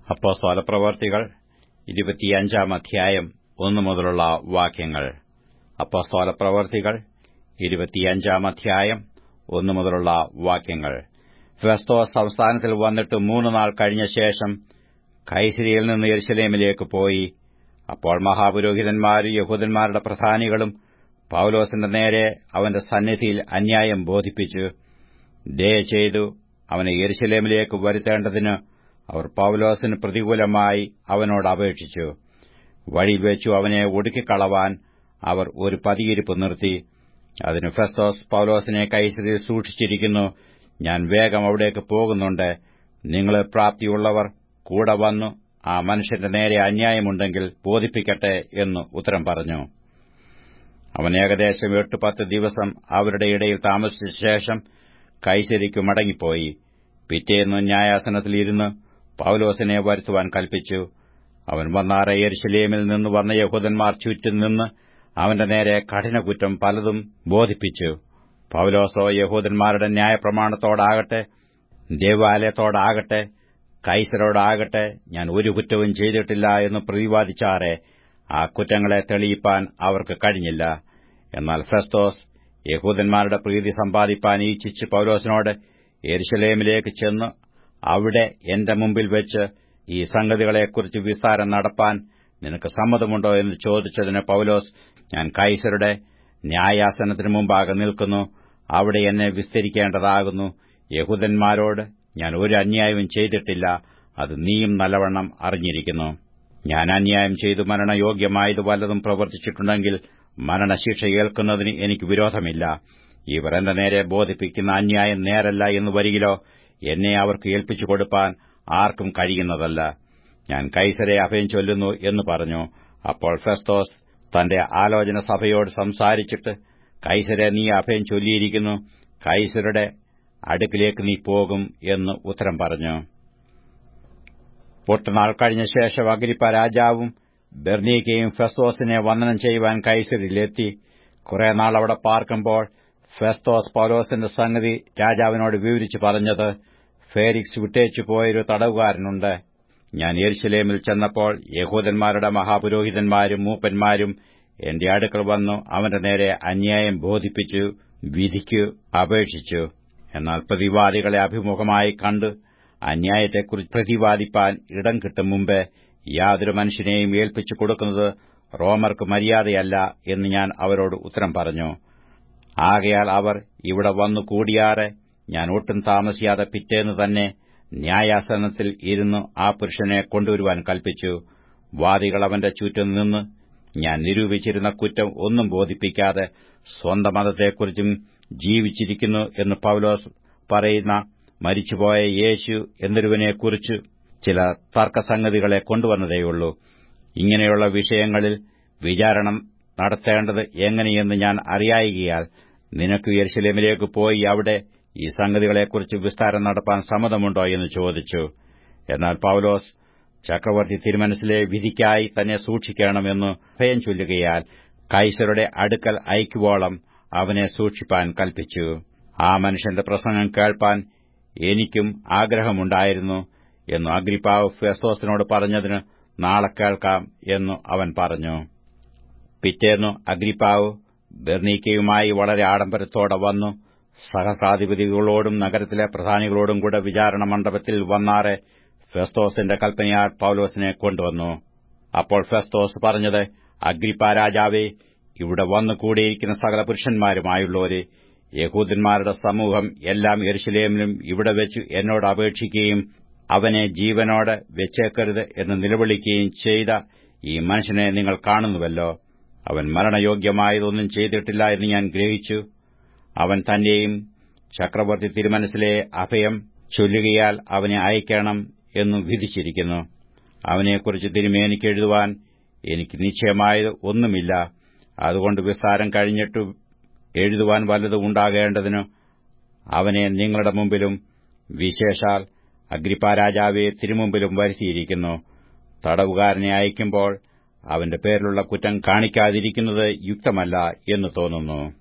അപ്പോസ്തല പ്രവർത്തികൾ ഇരുപത്തിയഞ്ചാം അധ്യായം ഒന്നു മുതലുള്ള വാക്യങ്ങൾ അപ്പോസ്തല പ്രവർത്തികൾ ഇരുപത്തിയഞ്ചാം അധ്യായം ഒന്നു മുതലുള്ള വാക്യങ്ങൾ ഫെസ്തോസ് സംസ്ഥാനത്തിൽ വന്നിട്ട് മൂന്ന് നാൾ കഴിഞ്ഞ ശേഷം കൈസരിയിൽ നിന്ന് യെരുശലേമിലേക്ക് പോയി അപ്പോൾ മഹാപുരോഹിതന്മാരും യഹൂദന്മാരുടെ പ്രധാനികളും പൌലോസിന്റെ നേരെ അവന്റെ സന്നിധിയിൽ അന്യായം ബോധിപ്പിച്ചു ദയ ചെയ്തു അവനെ യെരുശലേമിലേക്ക് വരുത്തേണ്ടതിന് അവർ പൌലോസിന് പ്രതികൂലമായി അവനോട് അപേക്ഷിച്ചു വഴിയിൽ വെച്ചു അവനെ ഒടുക്കിക്കളവാൻ അവർ ഒരു പതിയിരിപ്പ് നിർത്തി അതിന് ഫെസ്തോസ് പൌലോസിനെ കൈസരിയിൽ സൂക്ഷിച്ചിരിക്കുന്നു ഞാൻ വേഗം അവിടേക്ക് പോകുന്നുണ്ട് നിങ്ങളെ പ്രാപ്തിയുള്ളവർ കൂടെ വന്നു ആ മനുഷ്യന്റെ നേരെ അന്യായമുണ്ടെങ്കിൽ ബോധിപ്പിക്കട്ടെ എന്ന് ഉത്തരം പറഞ്ഞു അവൻ ഏകദേശം എട്ട് പത്ത് ദിവസം അവരുടെ ഇടയിൽ താമസിച്ച ശേഷം കൈസരിക്കു മടങ്ങിപ്പോയി പിറ്റേന്ന് ന്യായാസനത്തിൽ ഇരുന്ന് പൌലോസിനെ വരുത്തുവാൻ കൽപ്പിച്ചു അവൻ വന്നാറെ യെരുശലേമിൽ നിന്ന് വന്ന യഹൂദന്മാർ ചുറ്റും നിന്ന് അവന്റെ നേരെ കഠിനകുറ്റം പലതും ബോധിപ്പിച്ചു പൌലോസോ യഹൂദന്മാരുടെ ന്യായപ്രമാണത്തോടാകട്ടെ ദേവാലയത്തോടാകട്ടെ കൈസരോടാകട്ടെ ഞാൻ ഒരു കുറ്റവും ചെയ്തിട്ടില്ല എന്ന് പ്രതിവാദിച്ചാറെ ആ കുറ്റങ്ങളെ തെളിയിപ്പാൻ അവർക്ക് കഴിഞ്ഞില്ല എന്നാൽ ഫെസ്തോസ് യഹൂദന്മാരുടെ പ്രീതി സമ്പാദിപ്പാൻ ഈച്ഛിച്ച് പൌലോസിനോട് എരുശലേമിലേക്ക് ചെന്ന് അവിടെ എന്റെ മുമ്പിൽ വെച്ച് ഈ സംഗതികളെക്കുറിച്ച് വിസ്താരം നടപ്പാൻ നിനക്ക് സമ്മതമുണ്ടോ എന്ന് ചോദിച്ചതിന് പൌലോസ് ഞാൻ കൈസരുടെ ന്യായാസനത്തിനു മുമ്പാകെ നിൽക്കുന്നു അവിടെ എന്നെ വിസ്തരിക്കേണ്ടതാകുന്നു യഹൂദന്മാരോട് ഞാൻ ഒരു അന്യായവും ചെയ്തിട്ടില്ല അത് നീയും നല്ലവണ്ണം അറിഞ്ഞിരിക്കുന്നു ഞാൻ അന്യായം ചെയ്തു മരണയോഗ്യമായത് വല്ലതും പ്രവർത്തിച്ചിട്ടുണ്ടെങ്കിൽ മരണശിക്ഷ ഏൽക്കുന്നതിന് എനിക്ക് വിരോധമില്ല ഇവർ എന്റെ നേരെ ബോധിപ്പിക്കുന്ന അന്യായം നേരല്ല എന്ന് വരികിലോ എന്നെ അവർക്ക് ഏൽപ്പിച്ചു കൊടുപ്പാൻ ആർക്കും കഴിയുന്നതല്ല ഞാൻ കൈസരെ അഭയം ചൊല്ലുന്നു എന്ന് പറഞ്ഞു അപ്പോൾ ഫെസ്തോസ് തന്റെ ആലോചന സഭയോട് സംസാരിച്ചിട്ട് കൈസരെ നീ അഭയം ചൊല്ലിയിരിക്കുന്നു കൈസരുടെ അടുക്കിലേക്ക് നീ പോകും എന്ന് ഉത്തരം പറഞ്ഞു ഒട്ടുനാൾ കഴിഞ്ഞ ശേഷം അഗ്രിപ്പ രാജാവും ബെർണീക്കയും ഫെസ്തോസിനെ വന്ദനം ചെയ്യുവാൻ കൈസരിലെത്തി കുറെ നാൾ അവിടെ പാർക്കുമ്പോൾ ഫെസ്തോസ് പൌലോസിന്റെ സംഗതി രാജാവിനോട് വിവരിച്ചു പറഞ്ഞത് ഫേരിക്സ് വിട്ടേച്ചു പോയൊരു തടവുകാരനുണ്ട് ഞാൻ യെരുശലേമിൽ ചെന്നപ്പോൾ യഹൂദന്മാരുടെ മഹാപുരോഹിതന്മാരും മൂപ്പന്മാരും എന്റെ അടുക്കൽ വന്നു അവന്റെ നേരെ അന്യായം ബോധിപ്പിച്ചു വിധിക്കു അപേക്ഷിച്ചു എന്നാൽ പ്രതിവാദികളെ അഭിമുഖമായി കണ്ട് അന്യായത്തെക്കുറിച്ച് പ്രതിവാദിപ്പാൻ ഇടം കിട്ടും മുമ്പേ യാതൊരു മനുഷ്യനെയും ഏൽപ്പിച്ചു കൊടുക്കുന്നത് റോമർക്ക് മര്യാദയല്ല എന്ന് ഞാൻ അവരോട് ഉത്തരം പറഞ്ഞു ആകയാൽ അവർ ഇവിടെ വന്നു കൂടിയാറെ ഞാൻ ഒട്ടും താമസിയാതെ പിറ്റേന്ന് തന്നെ ന്യായാസനത്തിൽ ഇരുന്ന് ആ പുരുഷനെ കൊണ്ടുവരുവാൻ കൽപ്പിച്ചു വാദികൾ അവന്റെ ചുറ്റും നിന്ന് ഞാൻ നിരൂപിച്ചിരുന്ന കുറ്റം ഒന്നും ബോധിപ്പിക്കാതെ സ്വന്തം മതത്തെക്കുറിച്ചും ജീവിച്ചിരിക്കുന്നു എന്ന് പൌലോസ് പറയുന്ന മരിച്ചുപോയ യേശു എന്നൊരുവനെക്കുറിച്ച് ചില തർക്കസംഗതികളെ കൊണ്ടുവന്നതേയുള്ളൂ ഇങ്ങനെയുള്ള വിഷയങ്ങളിൽ വിചാരണം നടത്തേണ്ടത് എങ്ങനെയെന്ന് ഞാൻ അറിയായികയാൽ നിനക്ക് യെരുശലേമിലേക്ക് പോയി അവിടെ ഈ സംഗതികളെക്കുറിച്ച് വിസ്താരം നടപ്പാൻ സമ്മതമുണ്ടോ എന്ന് ചോദിച്ചു എന്നാൽ പൌലോസ് ചക്രവർത്തി തിരുമനസിലെ വിധിക്കായി തന്നെ സൂക്ഷിക്കണമെന്ന് ഭയം ചൊല്ലുകയാൽ കൈസരുടെ അടുക്കൽ അയക്കുവോളം അവനെ സൂക്ഷിപ്പാൻ കൽപ്പിച്ചു ആ മനുഷ്യന്റെ പ്രസംഗം കേൾപ്പാൻ എനിക്കും ആഗ്രഹമുണ്ടായിരുന്നു എന്നു അഗ്രിപ്പാവ് ഫെസ്തോസിനോട് പറഞ്ഞതിന് നാളെ കേൾക്കാം എന്നു അവൻ പറഞ്ഞു പിറ്റേന്നു അഗ്രിപ്പാവ് ബെർണീക്കയുമായി വളരെ ആഡംബരത്തോടെ വന്നു സഹസാധിപതികളോടും നഗരത്തിലെ പ്രധാനികളോടും കൂടെ വിചാരണ മണ്ഡപത്തിൽ വന്നാറെ ഫെസ്തോസിന്റെ കൽപ്പനയാൽ പൌലോസിനെ കൊണ്ടുവന്നു അപ്പോൾ ഫെസ്തോസ് പറഞ്ഞത് അഗ്രിപ്പ രാജാവേ ഇവിടെ വന്നു കൂടിയിരിക്കുന്ന സകല പുരുഷന്മാരുമായുള്ളവരെ യഹൂദന്മാരുടെ സമൂഹം എല്ലാം എരുശലേമിലും ഇവിടെ വെച്ച് എന്നോട് അപേക്ഷിക്കുകയും അവനെ ജീവനോടെ വെച്ചേക്കരുത് എന്ന് നിലവിളിക്കുകയും ചെയ്ത ഈ മനുഷ്യനെ നിങ്ങൾ കാണുന്നുവല്ലോ അവൻ മരണയോഗ്യമായതൊന്നും ചെയ്തിട്ടില്ല എന്ന് ഞാൻ ഗ്രഹിച്ചു അവൻ തന്റെയും ചക്രവർത്തി തിരുമനസിലെ അഭയം ചൊല്ലുകയാൽ അവനെ അയക്കണം എന്നു വിധിച്ചിരിക്കുന്നു അവനെക്കുറിച്ച് തിരുമേനിക്ക് എഴുതുവാൻ എനിക്ക് നിശ്ചയമായത് ഒന്നുമില്ല അതുകൊണ്ട് വിസ്താരം കഴിഞ്ഞിട്ടു എഴുതുവാൻ വല്ലതും ഉണ്ടാകേണ്ടതിന് അവനെ നിങ്ങളുടെ മുമ്പിലും വിശേഷാൽ അഗ്രിപ്പാരാജാവെ തിരുമുമ്പിലും വരുത്തിയിരിക്കുന്നു തടവുകാരനെ അയക്കുമ്പോൾ അവന്റെ പേരിലുള്ള കുറ്റം കാണിക്കാതിരിക്കുന്നത് യുക്തമല്ല എന്ന് തോന്നുന്നു